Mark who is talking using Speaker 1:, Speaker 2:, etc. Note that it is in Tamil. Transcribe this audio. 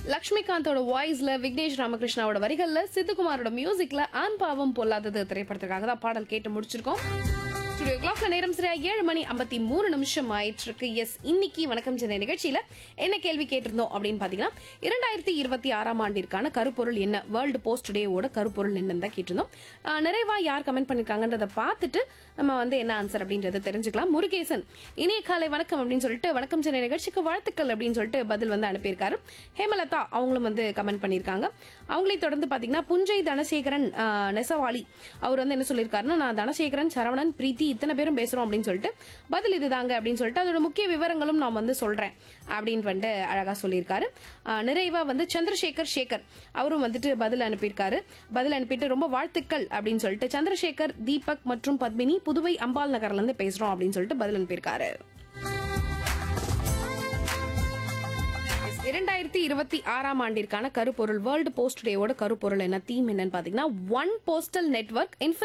Speaker 1: லக்ஷ்மிகாந்தோட வாய்ஸ்ல விக்னேஷ் ராமகிருஷ்ணாவோட வரிகள்ல சித்துக்குமாரோட மியூசிக்ல ஆண் பாவம் பொல்லாதது திரைப்படத்துக்காக தான் பாடல் கேட்டு முடிச்சிருக்கோம் ஸ்டுடியோ கிளாக்ல நேரம் சரியா ஏழு மணி ஐம்பத்தி மூணு நிமிஷம் ஆயிட்டு இருக்கு எஸ் இன்னைக்கு வணக்கம் சென்னை நிகழ்ச்சியில என்ன கேள்வி கேட்டிருந்தோம் அப்படின்னு பாத்தீங்கன்னா இரண்டாயிரத்தி இருபத்தி ஆறாம் ஆண்டிற்கான கருப்பொருள் என்ன வேர்ல்டு போஸ்ட் டேவோட கருப்பொருள் என்னன்னு தான் கேட்டிருந்தோம் ஆஹ் நிறைவா யார் கமெண்ட் பண்ணிருக்காங்கன்றத பார்த்துட்டு நம்ம வந்து என்ன ஆன்சர் அப்படின்றத தெரிஞ்சுக்கலாம் முருகேசன் இணைய காலை வணக்கம் அப்படின்னு சொல்லிட்டு வணக்கம் சென்னை நிகழ்ச்சிக்கு வாழ்த்துக்கள் அப்படின்னு சொல்லிட்டு பதில் வந்து அனுப்பியிருக்காரு ஹேமலதா அவங்களும் வந்து கமெண்ட் பண்ணியிருக்காங்க அவங்களை தொடர்ந்து பாத்தீங்கன்னா புஞ்சை தனசேகரன் ஆஹ், நெசவாளி அவர் வந்து என்ன சொல்லியிருக்காருன்னா நான் தனசேகரன் சரவணன் பிரீத்தி இத்தனை பேரும் பேசுறோம் அப்படின்னு சொல்லிட்டு பதில் இதுதாங்க அப்படின்னு சொல்லிட்டு அதோட முக்கிய விவரங்களும் நான் வந்து சொல்றேன் அப்படின்னு வந்துட்டு அழகா சொல்லியிருக்காரு ஆஹ், நிறைவா வந்து சந்திரசேகர் சேகர் அவரும் வந்துட்டு பதில் அனுப்பியிருக்காரு பதில் அனுப்பிட்டு ரொம்ப வாழ்த்துக்கள் அப்படின்னு சொல்லிட்டு சந்திரசேகர் தீபக் மற்றும் பத்மினி புதுவை அம்பாள் நகர்ல இருந்து பேசுறோம் அப்படின்னு சொல்லிட்டு பதில் அனுப்பியிருக்காரு இரண்டாயிரத்தி இருபத்தி ஆறாம் ஆண்டிற்கான கருப்பொருள் வேர்ல்டு போஸ்ட் டேவோட கருப்பொருள் என்ன தீம் என்னன்னு பாத்தீங்கன்னா ஒன் போஸ்டல் நெட்வொர்க்